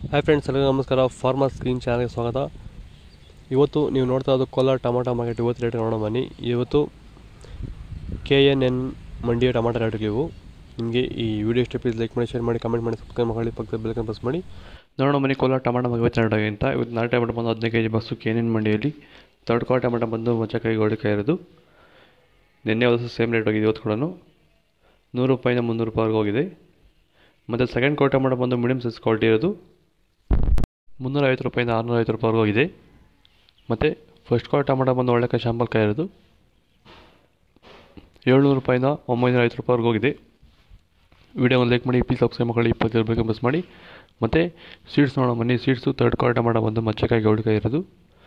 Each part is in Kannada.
ಹಾಯ್ ಫ್ರೆಂಡ್ಸ್ ಎಲ್ಲರಿಗೂ ನಮಸ್ಕಾರ ಫಾರ್ಮರ್ ಸ್ಕ್ರೀನ್ ಚಾನಲ್ಗೆ ಸ್ವಾಗತ ಇವತ್ತು ನೀವು ನೋಡ್ತಾ ಇರೋದು ಕೋಲಾರ ಟೊಮಾಟೊ ಮಾರ್ಕೆಟ್ ಇವತ್ತು ರೇಟ್ ನೋಡೋಣ ಬನ್ನಿ ಇವತ್ತು ಕೆ ಎನ್ ಎನ್ ಮಂಡಿಯ ಟೊಮಾಟೊ ರೇಟ್ಗೆ ಇವು ನಿಮಗೆ ಈ ವಿಡಿಯೋ ಇಷ್ಟ ಪ್ಲೀಸ್ ಲೈಕ್ ಮಾಡಿ ಶೇರ್ ಮಾಡಿ ಕಮೆಂಟ್ ಮಾಡಿ ಸಬ್ಸ್ಕ್ರೈಬ್ ಮಾಡಿ ಪಕ್ಕದ ಬೆಲ್ಕನ್ ಪ್ರೆಸ್ ಮಾಡಿ ನೋಡೋಣ ಮನೆ ಕೋಲಾರ ಟಮಾಟೊ ಬಗ್ಗೆ ಇವತ್ತು ರೇಟಾಗಿ ಅಂತ ಇವತ್ತು ನಾಳೆ ಟಮಾಟೊ ಬಂದು ಹದಿನೈದು ಕೆ ಜಿ ಬಸ್ಸು ಕೇನಿನ ಮಂಡಿಯಲ್ಲಿ ತರ್ಡ್ ಕ್ವಾರ್ ಟಮಾಟೊ ಬಂದು ಮಚ್ಚಕಾಯಿ ಗೋಳಿಕಾಯಿ ಇರೋದು ನಿನ್ನೆ ಒಂದು ಸೇಮ್ ರೇಟ್ ಹೋಗಿದೆ ಇವತ್ತು ಕೂಡ ನೂರು ರೂಪಾಯಿಂದ ಮುನ್ನೂರು ರೂಪಾಯಿವರೆಗೆ ಹೋಗಿದೆ ಮತ್ತು ಸೆಕೆಂಡ್ ಕ್ವಾರ್ ಟಮಾಟೊ ಬಂದು ಮೀಡಿಯಮ್ ಸೈಜ್ ಕ್ವಾಲಿಟಿ ಇರೋದು ಮುನ್ನೂರ ಐವತ್ತು ರೂಪಾಯಿಂದ ಆರುನೂರ ಐವತ್ತು ರೂಪಾಯಿವರೆಗೆ ಹೋಗಿದೆ ಮತ್ತು ಫಸ್ಟ್ ಕ್ವಾರ್ ಟಮಾಟೊ ಬಂದು ಒಳ್ಳೆಕಾಯಿ ಶಾಂಪಲ್ಕಾಯಿ ಇರೋದು ಏಳ್ನೂರು ರೂಪಾಯಿಂದ ಒಂಬೈನೂರ ಐವತ್ತು ರೂಪಾಯಿವರೆಗೆ ಹೋಗಿದೆ ವಿಡಿಯೋ ಒಂದು ಲೈಕ್ ಮಾಡಿ ಪ್ಲೀಸ್ ಸಬ್ಸ್ಕ್ರೈಬ್ ಮಾಡಿ ಇಪ್ಪತ್ತು ಬೇಕು ಬಸ್ ಮಾಡಿ ಮತ್ತು ಸೀಡ್ಸ್ ನೋಡೋಣ ಬನ್ನಿ ಸೀಡ್ಸು ತರ್ಡ್ ಕ್ವಾರ್ ಟಮಾಟೊ ಬಂದು ಮಚ್ಚಕಾಯಿ ಗೌಡಿಕಾಯಿ ಇರೋದು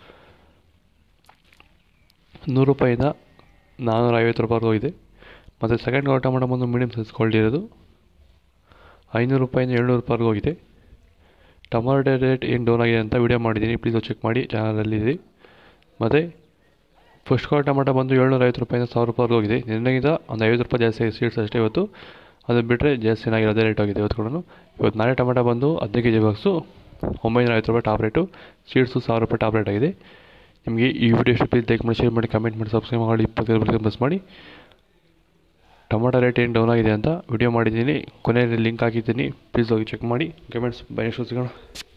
ನೂರು ರೂಪಾಯಿಂದ ನಾನ್ನೂರ ಐವತ್ತು ರೂಪಾಯಿವರೆಗೆ ಹೋಗಿದೆ ಮತ್ತು ಸೆಕೆಂಡ್ ಕ್ವಾರ್ ಟಮಾಟೊ ಬಂದು ಮೀಡಿಯಮ್ ಸೈಜ್ ಕ್ವಾಲಿಟಿ ಇರೋದು ಐನೂರು ರೂಪಾಯಿಂದ ಏಳ್ನೂರು ರೂಪಾಯಿವರೆಗೆ ಹೋಗಿದೆ ಟೊಮಾಟೊ ರೇಟ್ ಏನು ಡೌನ್ ಆಗಿದೆ ಅಂತ ವಿಡಿಯೋ ಮಾಡಿದ್ದೀನಿ ಪ್ಲೀಸ್ ಚೆಕ್ ಮಾಡಿ ಚಾನಲಲ್ಲಿದೆ ಮತ್ತು ಫಸ್ಟ್ ಕ್ವಾರ್ ಟಮಾಟೊ ಬಂದು ಏಳ್ನೂರ ಐವತ್ತು ರೂಪಾಯಿಂದ ಸಾವಿರ ರೂಪಾಯಿವರೆಗೆ ಹೋಗಿದೆ ನಿನ್ನೆಗಿಂತ ಒಂದು ಐವತ್ತು ರೂಪಾಯಿ ಜಾಸ್ತಿ ಆಗಿದೆ ಸೀಡ್ಸ್ ಅಷ್ಟೇ ಇವತ್ತು ಅದು ಬಿಟ್ಟರೆ ಜಾಸ್ತಿ ಚೆನ್ನಾಗಿರೋ ಅದೇ ರೇಟ್ ಆಗಿದೆ ಇವತ್ತು ಕೂಡ ಇವತ್ತು ನಾಳೆ ಟೊಮಾಟೊ ಬಂದು ಹದಿನೈದು ಕೆ ಜಿ ಬಾಕ್ಸು ಒಂಬೈನೂರ ಐವತ್ತು ರೂಪಾಯಿ ಟಾಪ್ ರೇಟು ಸೀಡ್ಸು ಸಾವಿರ ರೂಪಾಯಿ ಟಾಪ್ ರೇಟ್ ಆಗಿದೆ ನಿಮಗೆ ಈ ವಿಡಿಯೋ ಇಷ್ಟ ಪ್ಲೀಸ್ ಲೈಕ್ ಮಾಡಿ ಶೇರ್ ಮಾಡಿ ಕಮೆಂಟ್ ಮಾಡಿ ಸಬ್ಸ್ಕ್ರೈಬ್ ಮಾಡಿ ಇಪ್ಪತ್ತೈದು ಬರ್ತದೆ ಬಸ್ ಮಾಡಿ ಟೊಮಾಟೊ ರೇಟ್ ಏನು ಡೌನ್ ಆಗಿದೆ ಅಂತ ವಿಡಿಯೋ ಮಾಡಿದ್ದೀನಿ ಕೊನೆಯಲ್ಲಿ ಲಿಂಕ್ ಹಾಕಿದ್ದೀನಿ ಪ್ಲೀಸ್ ಹೋಗಿ ಚೆಕ್ ಮಾಡಿ ಕಮೆಂಟ್ಸ್ ಬೈ ನೆಕ್ಸ್ಟ್ ಸಿಗೋಣ